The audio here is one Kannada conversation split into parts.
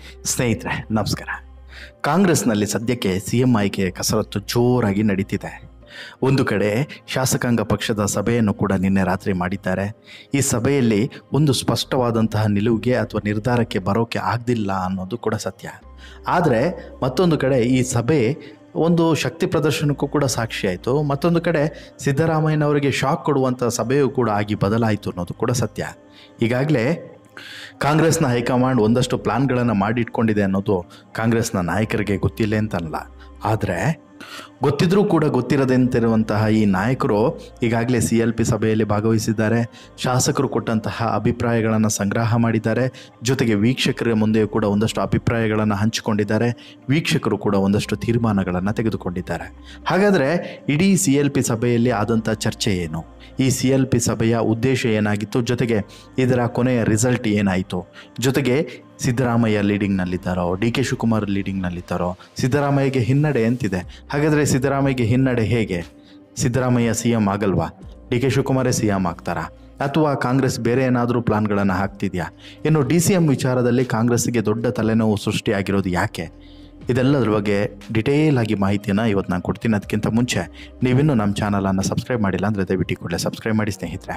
ಸ್ನೇಹಿತರೆ ನಮಸ್ಕಾರ ಕಾಂಗ್ರೆಸ್ನಲ್ಲಿ ಸದ್ಯಕ್ಕೆ ಸಿ ಎಂ ಆಯ್ಕೆ ಕಸರತ್ತು ಜೋರಾಗಿ ನಡೀತಿದೆ ಒಂದು ಕಡೆ ಶಾಸಕಾಂಗ ಪಕ್ಷದ ಸಭೆಯನ್ನು ಕೂಡ ನಿನ್ನೆ ರಾತ್ರಿ ಮಾಡಿದ್ದಾರೆ ಈ ಸಭೆಯಲ್ಲಿ ಒಂದು ಸ್ಪಷ್ಟವಾದಂತಹ ನಿಲುವಿಗೆ ಅಥವಾ ನಿರ್ಧಾರಕ್ಕೆ ಬರೋಕೆ ಆಗದಿಲ್ಲ ಅನ್ನೋದು ಕೂಡ ಸತ್ಯ ಆದರೆ ಮತ್ತೊಂದು ಕಡೆ ಈ ಸಭೆ ಒಂದು ಶಕ್ತಿ ಪ್ರದರ್ಶನಕ್ಕೂ ಕೂಡ ಸಾಕ್ಷಿಯಾಯಿತು ಮತ್ತೊಂದು ಕಡೆ ಸಿದ್ದರಾಮಯ್ಯನವರಿಗೆ ಶಾಕ್ ಕೊಡುವಂಥ ಸಭೆಯೂ ಕೂಡ ಆಗಿ ಬದಲಾಯಿತು ಅನ್ನೋದು ಕೂಡ ಸತ್ಯ ಈಗಾಗಲೇ ಕಾಂಗ್ರೆಸ್ನ ಹೈಕಮಾಂಡ್ ಒಂದಷ್ಟು ಪ್ಲಾನ್ಗಳನ್ನು ಮಾಡಿಟ್ಕೊಂಡಿದೆ ಅನ್ನೋದು ಕಾಂಗ್ರೆಸ್ನ ನಾಯಕರಿಗೆ ಗೊತ್ತಿಲ್ಲ ಅಂತಲ್ಲ ಆದರೆ ಗೊತ್ತಿದ್ರೂ ಕೂಡ ಗೊತ್ತಿರದಂತಿರುವಂತಹ ಈ ನಾಯಕರು ಈಗಾಗಲೇ ಸಿ ಎಲ್ ಪಿ ಸಭೆಯಲ್ಲಿ ಭಾಗವಹಿಸಿದ್ದಾರೆ ಶಾಸಕರು ಕೊಟ್ಟಂತಹ ಅಭಿಪ್ರಾಯಗಳನ್ನು ಸಂಗ್ರಹ ಮಾಡಿದ್ದಾರೆ ಜೊತೆಗೆ ವೀಕ್ಷಕರ ಮುಂದೆಯೂ ಕೂಡ ಒಂದಷ್ಟು ಅಭಿಪ್ರಾಯಗಳನ್ನು ಹಂಚಿಕೊಂಡಿದ್ದಾರೆ ವೀಕ್ಷಕರು ಕೂಡ ಒಂದಷ್ಟು ತೀರ್ಮಾನಗಳನ್ನು ತೆಗೆದುಕೊಂಡಿದ್ದಾರೆ ಹಾಗಾದರೆ ಇಡೀ ಸಿ ಎಲ್ ಪಿ ಸಭೆಯಲ್ಲಿ ಆದಂಥ ಚರ್ಚೆ ಏನು ಈ ಸಿ ಎಲ್ ಪಿ ಸಭೆಯ ಉದ್ದೇಶ ಏನಾಗಿತ್ತು ಜೊತೆಗೆ ಇದರ ಕೊನೆಯ ರಿಸಲ್ಟ್ ಏನಾಯಿತು ಜೊತೆಗೆ ಸಿದ್ದರಾಮಯ್ಯ ಲೀಡಿಂಗ್ನಲ್ಲಿದ್ದಾರೋ ಡಿ ಕೆ ಶಿವಕುಮಾರ್ ಲೀಡಿಂಗ್ನಲ್ಲಿದ್ದಾರೋ ಸಿದ್ದರಾಮಯ್ಯಗೆ ಹಿನ್ನಡೆ ಅಂತಿದೆ ಹಾಗಾದರೆ ಸಿದ್ದರಾಮಯ್ಯಗೆ ಹಿನ್ನಡೆ ಹೇಗೆ ಸಿದ್ದರಾಮಯ್ಯ ಸಿ ಎಂ ಆಗಲ್ವಾ ಡಿ ಕೆ ಶಿವಕುಮಾರೇ ಸಿ ಎಂ ಆಗ್ತಾರಾ ಅಥವಾ ಕಾಂಗ್ರೆಸ್ ಬೇರೆ ಏನಾದರೂ ಪ್ಲಾನ್ಗಳನ್ನು ಹಾಕ್ತಿದೆಯಾ ಇನ್ನು ಡಿ ಸಿ ಎಂ ವಿಚಾರದಲ್ಲಿ ಕಾಂಗ್ರೆಸ್ಸಿಗೆ ದೊಡ್ಡ ತಲೆನೋವು ಸೃಷ್ಟಿಯಾಗಿರೋದು ಯಾಕೆ ಇದೆಲ್ಲದ್ರ ಬಗ್ಗೆ ಡಿಟೇಲ್ ಆಗಿ ಮಾಹಿತಿಯನ್ನು ಇವತ್ತು ನಾನು ಕೊಡ್ತೀನಿ ಅದಕ್ಕಿಂತ ಮುಂಚೆ ನೀವಿನ್ನೂ ನಮ್ಮ ಚಾನಲನ್ನು ಸಬ್ಸ್ಕ್ರೈಬ್ ಮಾಡಿಲ್ಲ ಅಂದರೆ ದಯವಿಟ್ಟು ಕೂಡಲೇ ಸಬ್ಸ್ಕ್ರೈಬ್ ಮಾಡಿ ಸ್ನೇಹಿತರೆ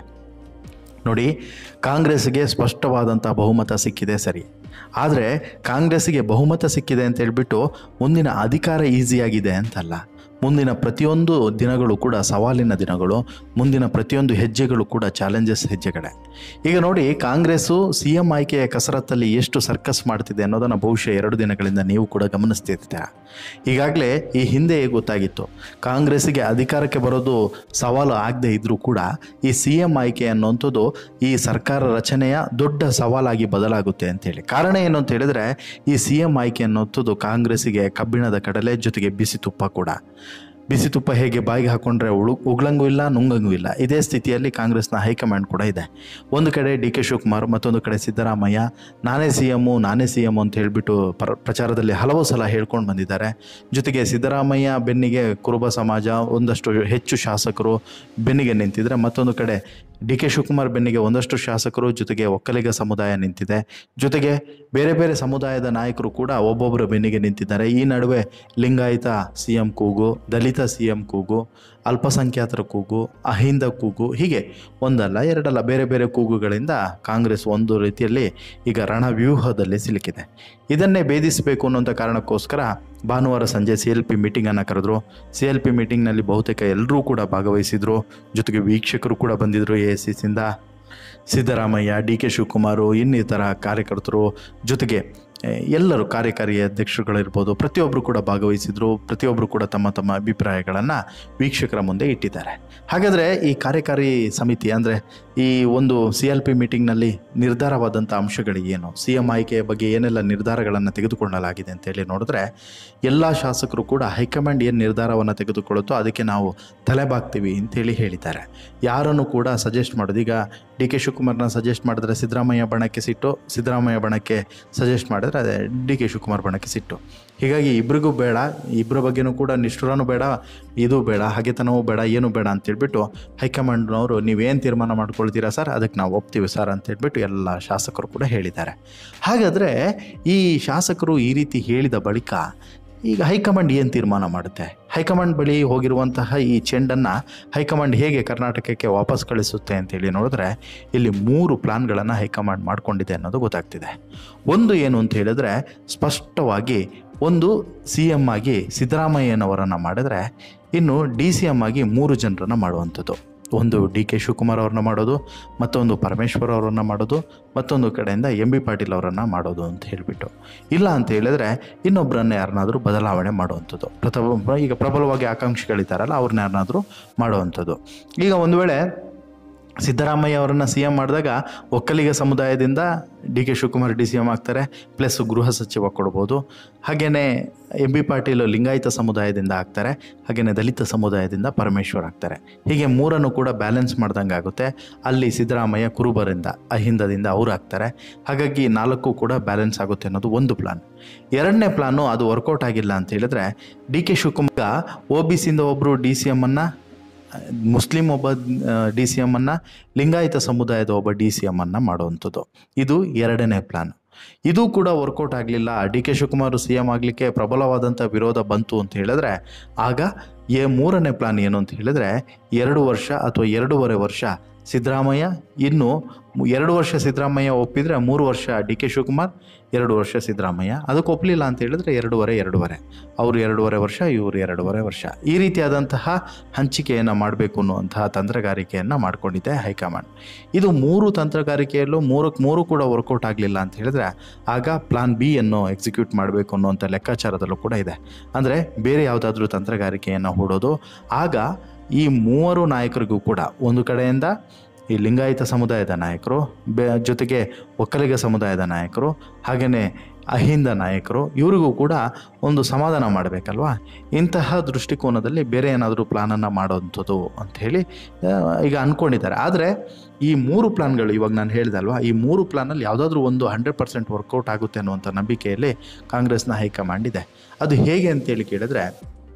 ನೋಡಿ ಕಾಂಗ್ರೆಸ್ಗೆ ಸ್ಪಷ್ಟವಾದಂಥ ಬಹುಮತ ಸಿಕ್ಕಿದೆ ಸರಿ ಆದರೆ ಕಾಂಗ್ರೆಸ್ಸಿಗೆ ಬಹುಮತ ಸಿಕ್ಕಿದೆ ಅಂತ ಹೇಳ್ಬಿಟ್ಟು ಮುಂದಿನ ಅಧಿಕಾರ ಈಸಿಯಾಗಿದೆ ಅಂತಲ್ಲ ಮುಂದಿನ ಪ್ರತಿಯೊಂದು ದಿನಗಳು ಕೂಡ ಸವಾಲಿನ ದಿನಗಳು ಮುಂದಿನ ಪ್ರತಿಯೊಂದು ಹೆಜ್ಜೆಗಳು ಕೂಡ ಚಾಲೆಂಜಸ್ ಹೆಜ್ಜೆಗಳೇ ಈಗ ನೋಡಿ ಕಾಂಗ್ರೆಸ್ಸು ಸಿ ಎಂ ಆಯ್ಕೆಯ ಕಸರತ್ತಲ್ಲಿ ಎಷ್ಟು ಸರ್ಕಸ್ ಮಾಡ್ತಿದೆ ಅನ್ನೋದನ್ನು ಬಹುಶಃ ಎರಡು ದಿನಗಳಿಂದ ನೀವು ಕೂಡ ಗಮನಿಸ್ತಿರ್ತೀರ ಈಗಾಗಲೇ ಈ ಹಿಂದೆ ಗೊತ್ತಾಗಿತ್ತು ಕಾಂಗ್ರೆಸ್ಸಿಗೆ ಅಧಿಕಾರಕ್ಕೆ ಬರೋದು ಸವಾಲು ಆಗದೆ ಇದ್ದರೂ ಕೂಡ ಈ ಸಿ ಎಂ ಆಯ್ಕೆ ಅನ್ನುವಂಥದ್ದು ಈ ಸರ್ಕಾರ ರಚನೆಯ ದೊಡ್ಡ ಸವಾಲಾಗಿ ಬದಲಾಗುತ್ತೆ ಅಂತೇಳಿ ಕಾರಣ ಏನು ಅಂತ ಹೇಳಿದ್ರೆ ಈ ಸಿ ಎಂ ಆಯ್ಕೆ ಅನ್ನೋಂಥದ್ದು ಕಾಂಗ್ರೆಸ್ಸಿಗೆ ಕಬ್ಬಿಣದ ಕಡಲೆ ಜೊತೆಗೆ ಬಿಸಿ ತುಪ್ಪ ಕೂಡ ಬಿಸಿ ತುಪ್ಪ ಹೇಗೆ ಬಾಯಿಗೆ ಹಾಕೊಂಡ್ರೆ ಉಳು ಉಗ್ಳಂಗೂ ಇಲ್ಲ ನುಂಗಂಗೂ ಇಲ್ಲ ಇದೇ ಸ್ಥಿತಿಯಲ್ಲಿ ಕಾಂಗ್ರೆಸ್ನ ಹೈಕಮಾಂಡ್ ಕೂಡ ಇದೆ ಒಂದು ಕಡೆ ಡಿ ಕೆ ಶಿವಕುಮಾರ್ ಮತ್ತೊಂದು ಕಡೆ ಸಿದ್ದರಾಮಯ್ಯ ನಾನೇ ಸಿ ಎಮ್ಮು ನಾನೇ ಸಿ ಎಮ್ ಅಂತ ಹೇಳಿಬಿಟ್ಟು ಪ್ರ ಪ್ರಚಾರದಲ್ಲಿ ಹಲವು ಸಲ ಹೇಳ್ಕೊಂಡು ಬಂದಿದ್ದಾರೆ ಜೊತೆಗೆ ಸಿದ್ದರಾಮಯ್ಯ ಬೆನ್ನಿಗೆ ಕುರುಬ ಸಮಾಜ ಒಂದಷ್ಟು ಹೆಚ್ಚು ಶಾಸಕರು ಬೆನ್ನಿಗೆ ನಿಂತಿದ್ರೆ ಮತ್ತೊಂದು ಕಡೆ ಡಿ ಕೆ ಶಿವಕುಮಾರ್ ಬೆನ್ನಿಗೆ ಒಂದಷ್ಟು ಶಾಸಕರು ಜೊತೆಗೆ ಒಕ್ಕಲಿಗ ಸಮುದಾಯ ನಿಂತಿದೆ ಜೊತೆಗೆ ಬೇರೆ ಬೇರೆ ಸಮುದಾಯದ ನಾಯಕರು ಕೂಡ ಒಬ್ಬೊಬ್ಬರ ಬೆನ್ನಿಗೆ ನಿಂತಿದ್ದಾರೆ ಈ ನಡುವೆ ಲಿಂಗಾಯತ ಸಿ ಎಂ ಕೂಗು ದಲಿತ ಸಿ ಎಂ ಕೂಗು ಅಲ್ಪಸಂಖ್ಯಾತರ ಕೂಗು ಅಹಿಂದ ಕೂಗು ಹೀಗೆ ಒಂದಲ್ಲ ಎರಡಲ್ಲ ಬೇರೆ ಬೇರೆ ಕೂಗುಗಳಿಂದ ಕಾಂಗ್ರೆಸ್ ಒಂದು ರೀತಿಯಲ್ಲಿ ಈಗ ರಣವ್ಯೂಹದಲ್ಲಿ ಸಿಲುಕಿದೆ ಇದನ್ನೇ ಭೇದಿಸಬೇಕು ಅನ್ನೋಂಥ ಕಾರಣಕ್ಕೋಸ್ಕರ ಭಾನುವಾರ ಸಂಜೆ ಸಿ ಎಲ್ ಪಿ ಮೀಟಿಂಗನ್ನು ಕರೆದ್ರು ಸಿ ಎಲ್ ಪಿ ಮೀಟಿಂಗ್ನಲ್ಲಿ ಬಹುತೇಕ ಎಲ್ಲರೂ ಕೂಡ ಭಾಗವಹಿಸಿದ್ರು ಜೊತೆಗೆ ವೀಕ್ಷಕರು ಕೂಡ ಬಂದಿದ್ದರು ಎ ಎಸ್ ಸಿಂದ ಸಿದ್ದರಾಮಯ್ಯ ಡಿ ಕೆ ಶಿವಕುಮಾರು ಇನ್ನಿತರ ಕಾರ್ಯಕರ್ತರು ಜೊತೆಗೆ ಎ, ಎಲ್ಲರೂ ಕಾರ್ಯಕಾರಿ ಅಧ್ಯಕ್ಷರುಗಳಿರ್ಬೋದು ಪ್ರತಿಯೊಬ್ಬರು ಕೂಡ ಭಾಗವಹಿಸಿದ್ರು ಪ್ರತಿಯೊಬ್ಬರು ಕೂಡ ತಮ್ಮ ತಮ್ಮ ಅಭಿಪ್ರಾಯಗಳನ್ನು ವೀಕ್ಷಕರ ಮುಂದೆ ಇಟ್ಟಿದ್ದಾರೆ ಹಾಗಾದರೆ ಈ ಕಾರ್ಯಕಾರಿ ಸಮಿತಿ ಅಂದರೆ ಈ ಒಂದು ಸಿ ಎಲ್ ಪಿ ಮೀಟಿಂಗ್ನಲ್ಲಿ ನಿರ್ಧಾರವಾದಂಥ ಅಂಶಗಳು ಏನು ಸಿ ಎಂ ಆಯ್ಕೆಯ ಬಗ್ಗೆ ಏನೆಲ್ಲ ನಿರ್ಧಾರಗಳನ್ನು ತೆಗೆದುಕೊಳ್ಳಲಾಗಿದೆ ಅಂತೇಳಿ ನೋಡಿದ್ರೆ ಎಲ್ಲ ಶಾಸಕರು ಕೂಡ ಹೈಕಮಾಂಡ್ ಏನು ನಿರ್ಧಾರವನ್ನು ತೆಗೆದುಕೊಳ್ಳುತ್ತೋ ಅದಕ್ಕೆ ನಾವು ತಲೆಬಾಗ್ತೀವಿ ಅಂತೇಳಿ ಹೇಳಿದ್ದಾರೆ ಯಾರನ್ನು ಕೂಡ ಸಜೆಸ್ಟ್ ಮಾಡೋದು ಈಗ ಡಿ ಕೆ ಶಿವಕುಮಾರ್ನ ಸಜೆಸ್ಟ್ ಮಾಡಿದ್ರೆ ಸಿದ್ದರಾಮಯ್ಯ ಬಣಕ್ಕೆ ಸಿಟ್ಟು ಸಿದ್ದರಾಮಯ್ಯ ಬಣಕ್ಕೆ ಸಜೆಸ್ಟ್ ಮಾಡಿದ್ರೆ ಅದೇ ಡಿ ಕೆ ಶಿವಕುಮಾರ್ ಬಣಕ್ಕೆ ಸಿಟ್ಟು ಹೀಗಾಗಿ ಇಬ್ರಿಗೂ ಬೇಡ ಇಬ್ಬರ ಬಗ್ಗೆನೂ ಕೂಡ ನಿಷ್ಠುರನೂ ಬೇಡ ಇದು ಬೇಡ ಹಾಗೆತನವೂ ಬೇಡ ಏನೂ ಬೇಡ ಅಂತೇಳ್ಬಿಟ್ಟು ಹೈಕಮಾಂಡ್ನವರು ನೀವೇನು ತೀರ್ಮಾನ ಮಾಡ್ಕೊಳ್ತೀರಾ ಸರ್ ಅದಕ್ಕೆ ನಾವು ಒಪ್ತೀವಿ ಸರ್ ಅಂತೇಳ್ಬಿಟ್ಟು ಎಲ್ಲ ಶಾಸಕರು ಕೂಡ ಹೇಳಿದ್ದಾರೆ ಹಾಗಾದರೆ ಈ ಶಾಸಕರು ಈ ರೀತಿ ಹೇಳಿದ ಬಳಿಕ ಈಗ ಹೈಕಮಾಂಡ್ ಏನು ತೀರ್ಮಾನ ಮಾಡುತ್ತೆ ಹೈಕಮಾಂಡ್ ಬಳಿ ಹೋಗಿರುವಂತಹ ಈ ಚೆಂಡನ್ನು ಹೈಕಮಾಂಡ್ ಹೇಗೆ ಕರ್ನಾಟಕಕ್ಕೆ ವಾಪಸ್ ಕಳಿಸುತ್ತೆ ಅಂತೇಳಿ ನೋಡಿದ್ರೆ ಇಲ್ಲಿ ಮೂರು ಪ್ಲಾನ್ಗಳನ್ನು ಹೈಕಮಾಂಡ್ ಮಾಡಿಕೊಂಡಿದೆ ಅನ್ನೋದು ಗೊತ್ತಾಗ್ತಿದೆ ಒಂದು ಏನು ಅಂತ ಹೇಳಿದ್ರೆ ಸ್ಪಷ್ಟವಾಗಿ ಒಂದು ಸಿ ಎಮ್ ಆಗಿ ಸಿದ್ದರಾಮಯ್ಯನವರನ್ನು ಮಾಡಿದ್ರೆ ಇನ್ನು ಡಿ ಸಿ ಎಮ್ ಆಗಿ ಮೂರು ಜನರನ್ನು ಮಾಡುವಂಥದ್ದು ಒಂದು ಡಿ ಕೆ ಶಿವಕುಮಾರ್ ಅವ್ರನ್ನ ಮಾಡೋದು ಮತ್ತೊಂದು ಪರಮೇಶ್ವರ್ ಅವರನ್ನ ಮಾಡೋದು ಮತ್ತೊಂದು ಕಡೆಯಿಂದ ಎಂ ಬಿ ಪಾಟೀಲ್ ಅವರನ್ನು ಮಾಡೋದು ಅಂತ ಹೇಳಿಬಿಟ್ಟು ಇಲ್ಲ ಅಂತ ಹೇಳಿದ್ರೆ ಇನ್ನೊಬ್ಬರನ್ನ ಯಾರನ್ನಾದರೂ ಬದಲಾವಣೆ ಮಾಡುವಂಥದ್ದು ಪ್ರಥಮ ಈಗ ಪ್ರಬಲವಾಗಿ ಆಕಾಂಕ್ಷಿಗಳಿದ್ದಾರಲ್ಲ ಅವ್ರನ್ನ ಯಾರನ್ನಾದರೂ ಮಾಡುವಂಥದ್ದು ಈಗ ಒಂದು ವೇಳೆ ಸಿದ್ದರಾಮಯ್ಯ ಅವರನ್ನು ಸಿ ಎಂ ಮಾಡಿದಾಗ ಒಕ್ಕಲಿಗ ಸಮುದಾಯದಿಂದ D K Shivakumar D C M ಆಗ್ತಾರೆ ಪ್ಲಸ್ ಗೃಹ ಸಚಿವ ಕೊಡ್ಬೋದು ಹಾಗೆಯೇ ಎಂ ಬಿ ಪಾಟೀಲ್ ಲಿಂಗಾಯತ ಸಮುದಾಯದಿಂದ ಆಗ್ತಾರೆ ಹಾಗೆಯೇ ದಲಿತ ಸಮುದಾಯದಿಂದ ಪರಮೇಶ್ವರ್ ಆಗ್ತಾರೆ ಹೀಗೆ ಮೂರನ್ನು ಕೂಡ ಬ್ಯಾಲೆನ್ಸ್ ಮಾಡ್ದಂಗೆ ಆಗುತ್ತೆ ಅಲ್ಲಿ ಸಿದ್ದರಾಮಯ್ಯ ಕುರುಬರಿಂದ ಅಹಿಂದದಿಂದ ಅವ್ರು ಆಗ್ತಾರೆ ಹಾಗಾಗಿ ನಾಲ್ಕು ಕೂಡ ಬ್ಯಾಲೆನ್ಸ್ ಆಗುತ್ತೆ ಅನ್ನೋದು ಒಂದು ಪ್ಲಾನ್ ಎರಡನೇ ಪ್ಲಾನು ಅದು ವರ್ಕೌಟ್ ಆಗಿಲ್ಲ ಅಂತ ಹೇಳಿದ್ರೆ ಡಿ ಕೆ ಶಿವಕುಮಾರ್ ಒ ಬಿ ಸಿಯಿಂದ ಒಬ್ಬರು ಡಿ ಸಿ ಎಮ್ಮನ್ನು ಮುಸ್ಲಿಂ ಒಬ್ಬ ಡಿ ಸಿ ಎಮ್ಮನ್ನು ಲಿಂಗಾಯತ ಸಮುದಾಯದ ಒಬ್ಬ ಡಿ ಸಿ ಎಮ್ಮನ್ನು ಮಾಡುವಂಥದ್ದು ಇದು ಎರಡನೇ ಪ್ಲಾನ್ ಇದು ಕೂಡ ವರ್ಕೌಟ್ ಆಗಲಿಲ್ಲ D K Shivakumar C M ಆಗಲಿಕ್ಕೆ ಪ್ರಬಲವಾದಂಥ ವಿರೋಧ ಬಂತು ಅಂತ ಹೇಳಿದ್ರೆ ಆಗ ಎ ಮೂರನೇ ಪ್ಲಾನ್ ಏನು ಅಂತ ಹೇಳಿದ್ರೆ ಎರಡು ವರ್ಷ ಅಥವಾ ಎರಡೂವರೆ ವರ್ಷ ಸಿದ್ದರಾಮಯ್ಯ ಇನ್ನು ಮು- ಎರಡು ವರ್ಷ ಸಿದ್ದರಾಮಯ್ಯ ಒಪ್ಪಿದರೆ ಮೂರು ವರ್ಷ ಡಿ ಕೆ ಶಿವಕುಮಾರ್ ಎರಡು ವರ್ಷ ಸಿದ್ದರಾಮಯ್ಯ ಅದಕ್ಕೆ ಒಪ್ಪಲಿಲ್ಲ ಅಂತ ಹೇಳಿದ್ರೆ ಎರಡೂವರೆ ಎರಡೂವರೆ ಅವರು ಎರಡೂವರೆ ವರ್ಷ ಇವರು ಎರಡೂವರೆ ವರ್ಷ ಈ ರೀತಿಯಾದಂತಹ ಹಂಚಿಕೆಯನ್ನು ಮಾಡಬೇಕು ಅನ್ನುವಂತಹ ತಂತ್ರಗಾರಿಕೆಯನ್ನು ಮಾಡಿಕೊಂಡಿದೆ ಹೈಕಮಾಂಡ್ ಇದು ಮೂರು ತಂತ್ರಗಾರಿಕೆಯಲ್ಲೂ ಮೂರಕ್ಕೆ ಮೂರು ಕೂಡ ವರ್ಕೌಟ್ ಆಗಲಿಲ್ಲ ಅಂತ ಹೇಳಿದ್ರೆ ಆಗ ಪ್ಲಾನ್ ಬಿ ಅನ್ನು ಎಕ್ಸಿಕ್ಯೂಟ್ ಮಾಡಬೇಕು ಅನ್ನುವಂಥ ಲೆಕ್ಕಾಚಾರದಲ್ಲೂ ಕೂಡ ಇದೆ ಅಂದರೆ ಬೇರೆ ಯಾವುದಾದ್ರೂ ತಂತ್ರಗಾರಿಕೆಯನ್ನು ಹೂಡೋದು ಆಗ ಈ ಮೂವರು ನಾಯಕರಿಗೂ ಕೂಡ ಒಂದು ಕಡೆಯಿಂದ ಈ ಲಿಂಗಾಯತ ಸಮುದಾಯದ ನಾಯಕರು ಬೆ ಜೊತೆಗೆ ಒಕ್ಕಲಿಗ ಸಮುದಾಯದ ನಾಯಕರು ಹಾಗೆಯೇ ಅಹಿಂದ ನಾಯಕರು ಇವರಿಗೂ ಕೂಡ ಒಂದು ಸಮಾಧಾನ ಮಾಡಬೇಕಲ್ವಾ ಇಂತಹ ದೃಷ್ಟಿಕೋನದಲ್ಲಿ ಬೇರೆ ಏನಾದರೂ ಪ್ಲಾನನ್ನು ಮಾಡೋವಂಥದ್ದು ಅಂಥೇಳಿ ಈಗ ಅಂದ್ಕೊಂಡಿದ್ದಾರೆ ಆದರೆ ಈ ಮೂರು ಪ್ಲಾನ್ಗಳು ಇವಾಗ ನಾನು ಹೇಳಿದೆ ಅಲ್ವಾ ಈ ಮೂರು ಪ್ಲಾನಲ್ಲಿ ಯಾವುದಾದ್ರೂ ಒಂದು ಹಂಡ್ರೆಡ್ ಪರ್ಸೆಂಟ್ ವರ್ಕೌಟ್ ಆಗುತ್ತೆ ಅನ್ನುವಂಥ ನಂಬಿಕೆಯಲ್ಲಿ ಕಾಂಗ್ರೆಸ್ನ ಹೈಕಮಾಂಡ್ ಇದೆ ಅದು ಹೇಗೆ ಅಂತೇಳಿ ಕೇಳಿದ್ರೆ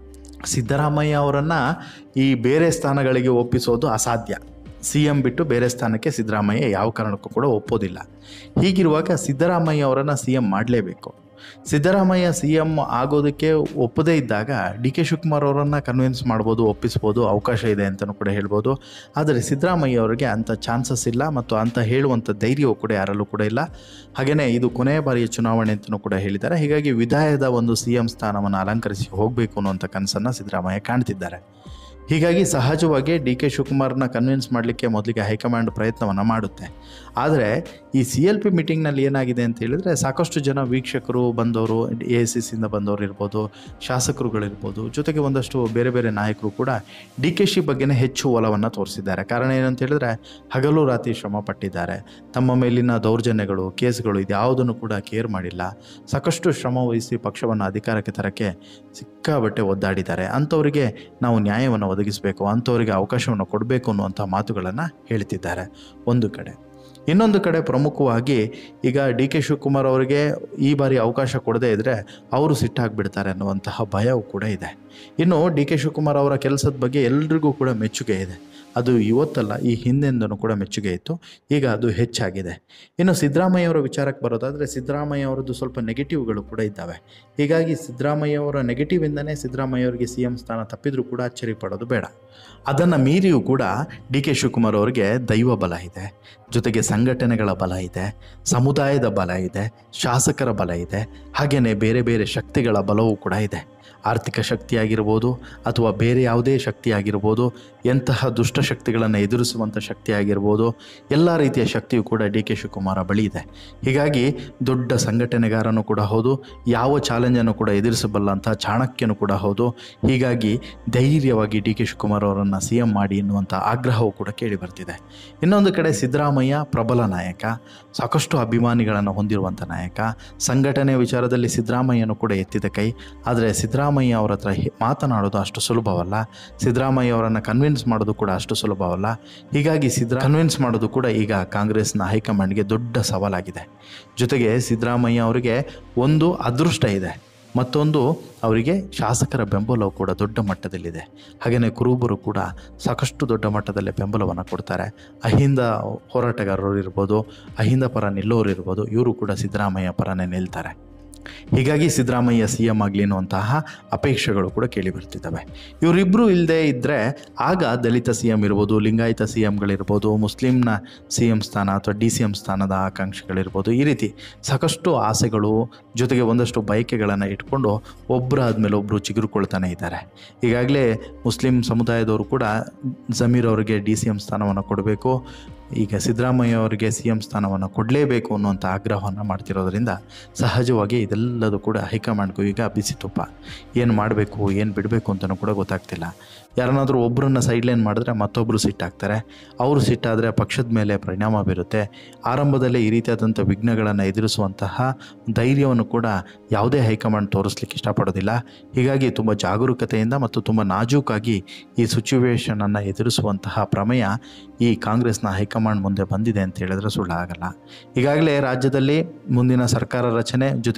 ಸಿದ್ದರಾಮಯ್ಯ ಅವರನ್ನು ಈ ಬೇರೆ ಸ್ಥಾನಗಳಿಗೆ ಒಪ್ಪಿಸೋದು ಅಸಾಧ್ಯ ಸಿ ಎಂ ಬಿಟ್ಟು ಬೇರೆ ಸ್ಥಾನಕ್ಕೆ ಸಿದ್ದರಾಮಯ್ಯ ಯಾವ ಕಾರಣಕ್ಕೂ ಕೂಡ ಒಪ್ಪೋದಿಲ್ಲ ಹೀಗಿರುವಾಗ ಸಿದ್ದರಾಮಯ್ಯ ಅವರನ್ನು ಸಿ ಎಂ ಮಾಡಲೇಬೇಕು ಸಿದ್ದರಾಮಯ್ಯ ಸಿ ಎಂ ಆಗೋದಕ್ಕೆ ಒಪ್ಪದೇ ಇದ್ದಾಗ ಡಿ ಕೆ ಶಿವಕುಮಾರ್ ಅವರನ್ನು ಕನ್ವಿನ್ಸ್ ಮಾಡ್ಬೋದು ಒಪ್ಪಿಸ್ಬೋದು ಅವಕಾಶ ಇದೆ ಅಂತಲೂ ಕೂಡ ಹೇಳ್ಬೋದು ಆದರೆ ಸಿದ್ದರಾಮಯ್ಯ ಅವರಿಗೆ ಅಂಥ ಚಾನ್ಸಸ್ ಇಲ್ಲ ಮತ್ತು ಅಂಥ ಹೇಳುವಂಥ ಧೈರ್ಯವೂ ಕೂಡ ಯಾರಲ್ಲೂ ಕೂಡ ಇಲ್ಲ ಹಾಗೆಯೇ ಇದು ಕೊನೆಯ ಬಾರಿಯ ಚುನಾವಣೆ ಅಂತಲೂ ಕೂಡ ಹೇಳಿದ್ದಾರೆ ಹೀಗಾಗಿ ವಿದಾಯದ ಒಂದು ಸಿ ಎಂ ಸ್ಥಾನವನ್ನು ಅಲಂಕರಿಸಿ ಹೋಗಬೇಕು ಅನ್ನುವಂಥ ಕನಸನ್ನು ಸಿದ್ದರಾಮಯ್ಯ ಕಾಣ್ತಿದ್ದಾರೆ ಹೀಗಾಗಿ ಸಹಜವಾಗಿ ಡಿ ಕೆ ಶಿವಕುಮಾರ್ನ ಕನ್ವಿನ್ಸ್ ಮಾಡಲಿಕ್ಕೆ ಮೊದಲಿಗೆ ಹೈಕಮಾಂಡ್ ಪ್ರಯತ್ನವನ್ನು ಮಾಡುತ್ತೆ ಆದರೆ ಈ ಸಿ ಎಲ್ ಪಿ ಮೀಟಿಂಗ್ನಲ್ಲಿ ಏನಾಗಿದೆ ಅಂತ ಹೇಳಿದರೆ ಸಾಕಷ್ಟು ಜನ ವೀಕ್ಷಕರು ಬಂದವರು ಎ ಸಿ ಸಿಯಿಂದ ಬಂದವರು ಇರ್ಬೋದು ಶಾಸಕರುಗಳಿರ್ಬೋದು ಜೊತೆಗೆ ಒಂದಷ್ಟು ಬೇರೆ ಬೇರೆ ನಾಯಕರು ಕೂಡ ಡಿ ಕೆ ಶಿ ಬಗ್ಗೆನೇ ಹೆಚ್ಚು ಒಲವನ್ನು ತೋರಿಸಿದ್ದಾರೆ ಕಾರಣ ಏನಂತ ಹೇಳಿದ್ರೆ ಹಗಲು ರಾತ್ರಿ ಶ್ರಮ ಪಟ್ಟಿದ್ದಾರೆ ತಮ್ಮ ಮೇಲಿನ ದೌರ್ಜನ್ಯಗಳು ಕೇಸ್ಗಳು ಇದ್ಯಾವುದನ್ನು ಕೂಡ ಕೇರ್ ಮಾಡಿಲ್ಲ ಸಾಕಷ್ಟು ಶ್ರಮ ವಹಿಸಿ ಪಕ್ಷವನ್ನು ಅಧಿಕಾರಕ್ಕೆ ತರಕ್ಕೆ ಸಿಕ್ಕಾಬಟ್ಟೆ ಒದ್ದಾಡಿದ್ದಾರೆ ಅಂಥವರಿಗೆ ನಾವು ನ್ಯಾಯವನ್ನು ಒದಗಿಸಬೇಕು ಅಂಥವರಿಗೆ ಅವಕಾಶವನ್ನು ಕೊಡಬೇಕು ಅನ್ನುವಂಥ ಮಾತುಗಳನ್ನು ಹೇಳ್ತಿದ್ದಾರೆ ಒಂದು ಕಡೆ ಇನ್ನೊಂದು ಕಡೆ ಪ್ರಮುಖವಾಗಿ ಈಗ ಡಿ ಕೆ ಶಿವಕುಮಾರ್ ಅವರಿಗೆ ಈ ಬಾರಿ ಅವಕಾಶ ಕೊಡದೇ ಇದ್ದರೆ ಅವರು ಸಿಟ್ಟಾಗ್ಬಿಡ್ತಾರೆ ಅನ್ನುವಂತಹ ಭಯವೂ ಕೂಡ ಇದೆ ಇನ್ನು ಡಿ ಕೆ ಶಿವಕುಮಾರ್ ಅವರ ಕೆಲಸದ ಬಗ್ಗೆ ಎಲ್ರಿಗೂ ಕೂಡ ಮೆಚ್ಚುಗೆ ಇದೆ ಅದು ಇವತ್ತಲ್ಲ ಈ ಹಿಂದೆಂದನೂ ಕೂಡ ಮೆಚ್ಚುಗೆ ಇತ್ತು ಈಗ ಅದು ಹೆಚ್ಚಾಗಿದೆ ಇನ್ನು ಸಿದ್ದರಾಮಯ್ಯ ಅವರ ವಿಚಾರಕ್ಕೆ ಬರೋದಾದರೆ ಸಿದ್ದರಾಮಯ್ಯ ಅವರದ್ದು ಸ್ವಲ್ಪ ನೆಗೆಟಿವ್ಗಳು ಕೂಡ ಇದ್ದಾವೆ ಹೀಗಾಗಿ ಸಿದ್ದರಾಮಯ್ಯ ಅವರ ನೆಗೆಟಿವಿಂದನೇ ಸಿದ್ದರಾಮಯ್ಯ ಅವರಿಗೆ ಸಿ ಎಂ ಸ್ಥಾನ ತಪ್ಪಿದರೂ ಕೂಡ ಅಚ್ಚರಿ ಪಡೋದು ಬೇಡ ಅದನ್ನು ಮೀರಿಯೂ ಕೂಡ ಡಿ ಕೆ ಶಿವಕುಮಾರ್ ಅವರಿಗೆ ದೈವ ಬಲ ಇದೆ ಜೊತೆಗೆ ಸಂಘಟನೆಗಳ ಬಲ ಇದೆ ಸಮುದಾಯದ ಬಲ ಇದೆ ಶಾಸಕರ ಬಲ ಇದೆ ಹಾಗೆಯೇ ಬೇರೆ ಬೇರೆ ಶಕ್ತಿಗಳ ಬಲವೂ ಕೂಡ ಇದೆ ಆರ್ಥಿಕ ಶಕ್ತಿಯಾಗಿರ್ಬೋದು ಅಥವಾ ಬೇರೆ ಯಾವುದೇ ಶಕ್ತಿಯಾಗಿರ್ಬೋದು ಎಂತಹ ದುಷ್ಟಶಕ್ತಿಗಳನ್ನು ಎದುರಿಸುವಂಥ ಶಕ್ತಿಯಾಗಿರ್ಬೋದು ಎಲ್ಲ ರೀತಿಯ ಶಕ್ತಿಯು ಕೂಡ ಡಿ ಕೆ ಶಿವಕುಮಾರ ಬಳಿ ಇದೆ ಹೀಗಾಗಿ ದೊಡ್ಡ ಸಂಘಟನೆಗಾರನು ಕೂಡ ಹೌದು ಯಾವ ಚಾಲೆಂಜನ್ನು ಕೂಡ ಎದುರಿಸಬಲ್ಲಂಥ ಚಾಣಕ್ಯನು ಕೂಡ ಹೌದು ಹೀಗಾಗಿ ಧೈರ್ಯವಾಗಿ ಡಿ ಕೆ ಶಿವಕುಮಾರ್ ಅವರನ್ನು ಸಿ ಎಂ ಮಾಡಿ ಎನ್ನುವಂಥ ಆಗ್ರಹವು ಕೂಡ ಕೇಳಿ ಬರ್ತಿದೆ ಇನ್ನೊಂದು ಕಡೆ ಸಿದ್ದರಾಮಯ್ಯ ಪ್ರಬಲ ನಾಯಕ ಸಾಕಷ್ಟು ಅಭಿಮಾನಿಗಳನ್ನು ಹೊಂದಿರುವಂಥ ನಾಯಕ ಸಂಘಟನೆ ವಿಚಾರದಲ್ಲಿ ಸಿದ್ದರಾಮಯ್ಯನು ಕೂಡ ಎತ್ತಿದ ಕೈ ಆದರೆ ಸಿದ್ದರಾಮಯ್ಯ ಅವರ ಹತ್ರ ಹಿ- ಮಾತನಾಡೋದು ಅಷ್ಟು ಸುಲಭವಲ್ಲ ಸಿದ್ದರಾಮಯ್ಯ ಅವರನ್ನು ಕನ್ವಿನ್ಸ್ ಮಾಡೋದು ಕೂಡ ಅಷ್ಟು ಸುಲಭವಲ್ಲ ಹೀಗಾಗಿ ಸಿದ್ದರಾ ಕನ್ವಿನ್ಸ್ ಮಾಡೋದು ಕೂಡ ಈಗ ಕಾಂಗ್ರೆಸ್ನ ಹೈಕಮಾಂಡ್ಗೆ ದೊಡ್ಡ ಸವಾಲಾಗಿದೆ ಜೊತೆಗೆ ಸಿದ್ದರಾಮಯ್ಯ ಅವರಿಗೆ ಒಂದು ಅದೃಷ್ಟ ಇದೆ ಮತ್ತೊಂದು ಅವರಿಗೆ ಶಾಸಕರ ಬೆಂಬಲವು ಕೂಡ ದೊಡ್ಡ ಮಟ್ಟದಲ್ಲಿದೆ ಹಾಗೆಯೇ ಕುರುಬರು ಕೂಡ ಸಾಕಷ್ಟು ದೊಡ್ಡ ಮಟ್ಟದಲ್ಲಿ ಬೆಂಬಲವನ್ನು ಕೊಡ್ತಾರೆ ಅಹಿಂದ ಹೋರಾಟಗಾರರು ಇರ್ಬೋದು ಅಹಿಂದ ಪರ ನಿಲ್ಲೋರು ಇರ್ಬೋದು ಇವರು ಕೂಡ ಸಿದ್ದರಾಮಯ್ಯ ಪರನೇ ನಿಲ್ತಾರೆ ಹೀಗಾಗಿ ಸಿದ್ದರಾಮಯ್ಯ ಸಿ ಎಂ ಆಗಲಿ ಅನ್ನುವಂತಹ ಅಪೇಕ್ಷೆಗಳು ಕೂಡ ಕೇಳಿ ಬರ್ತಿದ್ದಾವೆ ಇವರಿಬ್ಬರು ಇಲ್ಲದೆ ಇದ್ದರೆ ಆಗ ದಲಿತ ಸಿ ಎಂ ಇರ್ಬೋದು ಲಿಂಗಾಯತ ಸಿ ಎಮ್ಗಳಿರ್ಬೋದು ಮುಸ್ಲಿಮ್ನ ಸಿ ಎಂ ಸ್ಥಾನ ಅಥವಾ ಡಿ ಸಿ ಎಂ ಸ್ಥಾನದ ಆಕಾಂಕ್ಷೆಗಳಿರ್ಬೋದು ಈ ರೀತಿ ಸಾಕಷ್ಟು ಆಸೆಗಳು ಜೊತೆಗೆ ಒಂದಷ್ಟು ಬಯಕೆಗಳನ್ನು ಇಟ್ಕೊಂಡು ಒಬ್ಬರಾದ್ಮೇಲೆ ಒಬ್ಬರು ಚಿಗುರುಕೊಳ್ತಾನೆ ಇದ್ದಾರೆ ಈಗಾಗಲೇ ಮುಸ್ಲಿಂ ಸಮುದಾಯದವರು ಕೂಡ ಜಮೀರ್ ಅವರಿಗೆ ಡಿ ಸಿ ಎಂ ಸ್ಥಾನವನ್ನು ಕೊಡಬೇಕು ಈಗ ಸಿದ್ದರಾಮಯ್ಯ ಅವರಿಗೆ ಸಿ ಎಂ ಸ್ಥಾನವನ್ನು ಕೊಡಲೇಬೇಕು ಅನ್ನುವಂಥ ಆಗ್ರಹವನ್ನು ಮಾಡ್ತಿರೋದ್ರಿಂದ ಸಹಜವಾಗಿ ಇದೆಲ್ಲದೂ ಕೂಡ ಹೈಕಮಾಂಡ್ಗೂ ಈಗ ಬಿಸಿ ತುಪ್ಪ ಏನು ಮಾಡಬೇಕು ಏನು ಬಿಡಬೇಕು ಅಂತಲೂ ಕೂಡ ಗೊತ್ತಾಗ್ತಿಲ್ಲ ಯಾರನ್ನಾದರೂ ಒಬ್ಬರನ್ನ ಸೈಡ್ಲೈನ್ ಮಾಡಿದ್ರೆ ಮತ್ತೊಬ್ಬರು ಸಿಟ್ಟಾಗ್ತಾರೆ ಅವರು ಸಿಟ್ಟಾದರೆ ಪಕ್ಷದ ಮೇಲೆ ಪರಿಣಾಮ ಬೀರುತ್ತೆ ಆರಂಭದಲ್ಲೇ ಈ ರೀತಿಯಾದಂಥ ವಿಘ್ನಗಳನ್ನು ಎದುರಿಸುವಂತಹ ಧೈರ್ಯವನ್ನು ಕೂಡ ಯಾವುದೇ ಹೈಕಮಾಂಡ್ ತೋರಿಸ್ಲಿಕ್ಕೆ ಇಷ್ಟಪಡೋದಿಲ್ಲ ಹೀಗಾಗಿ ತುಂಬ ಜಾಗರೂಕತೆಯಿಂದ ಮತ್ತು ತುಂಬ ನಾಜೂಕಾಗಿ ಈ ಸಿಚುವೇಶನನ್ನು ಎದುರಿಸುವಂತಹ ಪ್ರಮೇಯ ಈ ಕಾಂಗ್ರೆಸ್ನ ಹೈಕಮಾಂಡ್ ಮುಂದೆ ಬಂದಿದೆ ಅಂತ ಹೇಳಿದ್ರೆ ಸುಳ್ಳಾಗಲ್ಲ ಈಗಾಗಲೇ ರಾಜ್ಯದಲ್ಲಿ ಮುಂದಿನ ಸರ್ಕಾರ ರಚನೆ ಜೊತೆಗೆ ಸಿ ಎಂ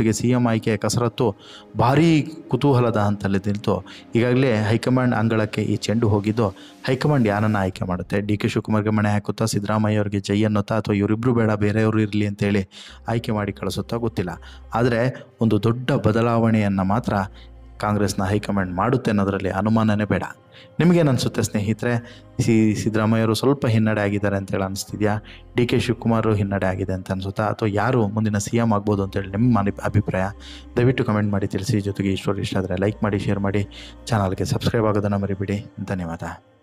ಆಯ್ಕೆಯ ಕಸರತ್ತು ಭಾರೀ ಕುತೂಹಲದ ಹಂತಲ್ಲಿ ನಿಂತು ಈಗಾಗಲೇ ಹೈಕಮಾಂಡ್ ಅಂಗಳಕ್ಕೆ ಈ ಚೆಂಡು ಹೋಗಿದ್ದು ಹೈಕಮಾಂಡ್ ಯಾರನ್ನು ಆಯ್ಕೆ ಮಾಡುತ್ತೆ ಡಿ ಕೆ ಶಿವಕುಮಾರ್ಗೆ ಮಣೆ ಹಾಕುತ್ತಾ ಸಿದ್ದರಾಮಯ್ಯ ಅವರಿಗೆ ಜೈ ಅನ್ನುತ್ತಾ ಅಥವಾ ಇವರಿಬ್ಬರು ಬೇಡ ಬೇರೆಯವರು ಇರಲಿ ಅಂತೇಳಿ ಆಯ್ಕೆ ಮಾಡಿ ಕಳಿಸುತ್ತಾ ಗೊತ್ತಿಲ್ಲ ಆದರೆ ಒಂದು ದೊಡ್ಡ ಬದಲಾವಣೆಯನ್ನು ಮಾತ್ರ ಕಾಂಗ್ರೆಸ್ನ ಹೈಕಮಾಂಡ್ ಮಾಡುತ್ತೆ ಅನ್ನೋದರಲ್ಲಿ ಅನುಮಾನನೇ ಬೇಡ ನಿಮಗೇನು ಅನಿಸುತ್ತೆ ಸ್ನೇಹಿತರೆ ಸಿ ಸಿದ್ದರಾಮಯ್ಯವರು ಸ್ವಲ್ಪ ಹಿನ್ನಡೆ ಆಗಿದ್ದಾರೆ ಅಂತೇಳಿ ಅನಿಸ್ತಿದ್ಯಾ ಡಿ ಕೆ ಶಿವಕುಮಾರ್ ಹಿನ್ನಡೆ ಆಗಿದೆ ಅಂತ ಅನಿಸುತ್ತಾ ಅಥವಾ ಯಾರು ಮುಂದಿನ ಸಿ ಎಮ್ ಆಗ್ಬೋದು ಅಂತೇಳಿ ನಿಮ್ಮ ಮನೆ ಅಭಿಪ್ರಾಯ ದಯವಿಟ್ಟು ಕಮೆಂಟ್ ಮಾಡಿ ತಿಳಿಸಿ ಜೊತೆಗೆ ಈ ಸ್ಟೋರಿ ಇಷ್ಟ ಆದರೆ ಲೈಕ್ ಮಾಡಿ ಶೇರ್ ಮಾಡಿ ಚಾನಲ್ಗೆ ಸಬ್ಸ್ಕ್ರೈಬ್ ಆಗೋದನ್ನು ಮರಿಬೇಡಿ ಧನ್ಯವಾದ